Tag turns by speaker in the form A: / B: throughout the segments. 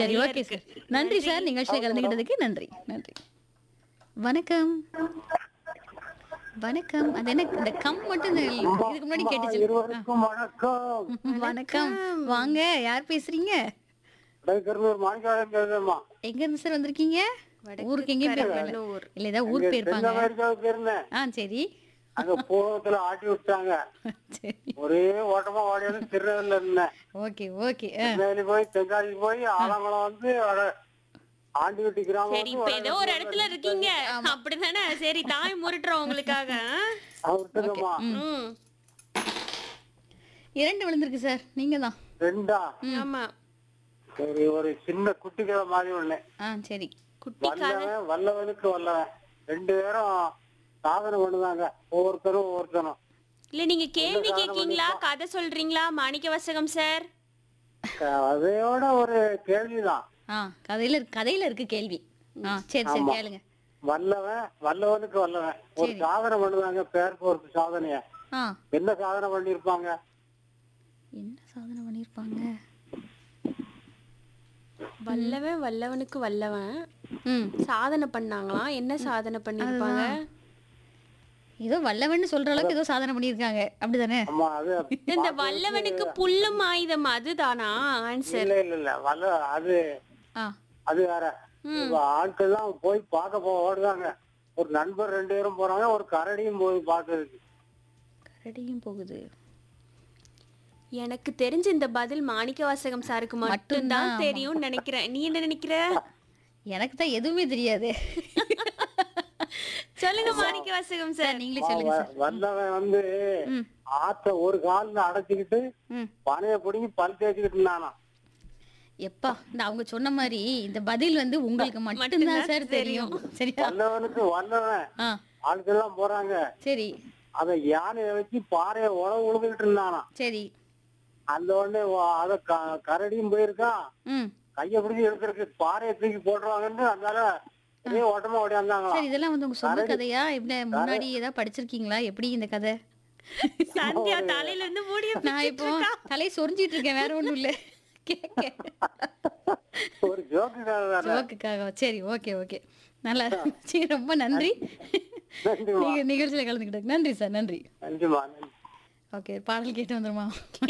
A: சரி
B: நிறைய
A: ஓகே
B: இருக்கு.
A: சார் நன்றி சார் நிகழ்ச்சியில் கலந்துக்கிட்டதுக்கு நன்றி நன்றி வணக்கம் வணக்கம் அது என்ன இந்த கம் மட்டும் இந்த இதுக்கு முன்னாடி கேட்டுச்சு
C: இருவருக்கும் வணக்கம்
A: வணக்கம் வாங்க யார் பேசுறீங்க
C: கருணூர் மாணிக்காலம் பேசுறேம்மா
A: எங்க இருந்து சார் வந்திருக்கீங்க ஊருக்கு எங்கேயும் போயிருக்கல
B: கருவள்ளூர்.
A: இல்ல ஏதாவது ஊர்
C: தென்
A: போயிருப்பாங்க
C: அமெரிக்காவுக்கு இருந்தேன்
A: ஆ சரி
C: அங்க பூர்வத்துல ஆட்டி விட்டாங்க
A: சரி
C: ஒரே ஓட்டமா ஓடியாந்து திருநெல்வேலியில இருந்தேன்
A: ஓகே ஓகே
C: திருநெல்வேலி போய் தென்காசி போய் ஆலங்குளம் வந்து அட- ஆண்டிவட்டி கிராமம்
B: சரி
C: வந்து
B: இப்ப ஏதோ ஒரு இடத்துல இருக்கீங்க அப்படிதானே சரி தாய் முருட்டுறோம் உங்களுக்காக
C: அவர்கிட்டமா
B: ம்
A: இரண்டு விழுந்திருக்கு சார் நீங்க தான்
C: ரெண்டா
B: ஆமா
C: சரி ஒரு சின்ன குட்டி கதை மாதிரி ஒண்ணு
A: ஆ சரி
B: குட்டி கதை
C: வல்லவன் வல்லவனுக்கு வல்லவன் ரெண்டு பேரும் சாதனை பண்ணுதாங்க ஒவ்வொருத்தரும் ஒவ்வொருத்தரும்
B: இல்ல நீங்க கேள்வி கேக்கீங்களா கதை சொல்றீங்களா மாணிக்க வாசகம் சார்
C: கதையோட ஒரு கேள்விதான்
A: ஆ கதையில இருக்கு கதையில இருக்கு கேள்வி ஆ சரி சரி கேளுங்க
C: வல்லவன் வல்லவனுக்கு வல்லவன் ஒரு சாதனை பண்ணுவாங்க பேருக்கு ஒரு சாதனைய
A: ஆ
C: என்ன சாதனை பண்ணிருப்பாங்க
A: என்ன சாதனை பண்ணிருப்பாங்க
B: வல்லவன் வல்லவனுக்கு வல்லவன்
A: ம்
B: சாதனை பண்ணாங்களாம் என்ன சாதனை பண்ணிருப்பாங்க
A: ஏதோ வல்லவன்னு சொல்ற அளவுக்கு ஏதோ சாதனை பண்ணிருக்காங்க அப்படிதானே
C: ஆமா அது
B: இந்த வல்லவனுக்கு புல்லும் ஆயுதம் அதுதானா ஆன்சர்
C: இல்ல இல்ல இல்ல வல்ல அது
A: ஆ
C: அது வேற இப்ப ஆட்கள் தான் போய் பார்க்க போ ஓடுதாங்க ஒரு நண்பர் ரெண்டு பேரும் போறாங்க ஒரு கரடியும் போய் பாக்குறதுக்கு
A: கரடியும் போகுது
B: எனக்கு தெரிஞ்ச இந்த பதில் மாணிக்க வாசகம் சாருக்கு மட்டும்தான் தெரியும்னு நினைக்கிறேன் நீ என்ன நினைக்கிற
A: எனக்கு தான் எதுவுமே தெரியாது
B: சொல்லுங்க மாணிக்க வாசகம் சார்
A: நீங்களே சொல்லுங்க சார்
C: வல்லவன் வந்து
A: ம்
C: ஆத்த ஒரு கால்ல அடைச்சுக்கிட்டு
A: ம்
C: பனைய பிடிங்கி பல் தேய்ச்சிக்கிட்டு இருந்தானா
A: எப்பா இந்த அவங்க சொன்ன மாதிரி இந்த பதில் வந்து உங்களுக்கு மட்டும்தான் சார் தெரியும் சரியா
C: வல்லவனுக்கு வல்லவன்
A: ஆ
C: ஆட்கள் எல்லாம் போறாங்க
A: சரி
C: அத யானைய வச்சு பாறைய உழவு உழுதுகிட்டு இருந்தானா
A: சரி
C: அந்த உடனே வ- அத க- கரடியும் போயிருக்கான்
A: ம்
C: கைய பிடிச்சி எடுக்கிறதுக்கு பாறையை தூக்கி போட்டுருவாங்கன்னு அதனால ஒரே ஓட்டமா ஓடியாந்தாங்களா
A: சரி இதெல்லாம் வந்து உங்க சொந்த கதையா இப்படி முன்னாடி ஏதாவது படிச்சிருக்கீங்களா எப்படி இந்த கதை
B: சந்தியா தலையில இருந்து மூடிய
A: நான் இப்போ தலையை சொரிஞ்சிட்டு இருக்கேன் வேற ஒண்ணும் இல்ல கேட்க
C: ஒரு ஜோக்குக்காக தானே
A: ஜோக்குக்காக சரி ஓகே ஓகே நல்லா இருந்துச்சு ரொம்ப நன்றி
C: நன்றிம்மா
A: நீங்க நிகழ்ச்சியில கலந்துக்கிட்டதுக்கு நன்றி சார் நன்றி
C: நன்றிம்மா நன்றி
A: ஓகே பாடல் கேட்டு வந்துருமா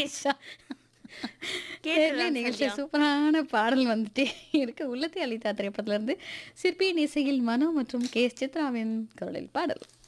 B: கேட்டுடலாம்
A: நிகழ்ச்சி சூப்பரான பாடல் வந்துட்டே இருக்கு உள்ளத்தை அளித்தா திரைப்படத்துல இருந்து சிற்பி இசையில் மனோ மற்றும் கே எஸ் சித்ராவின் குரலில் பாடல்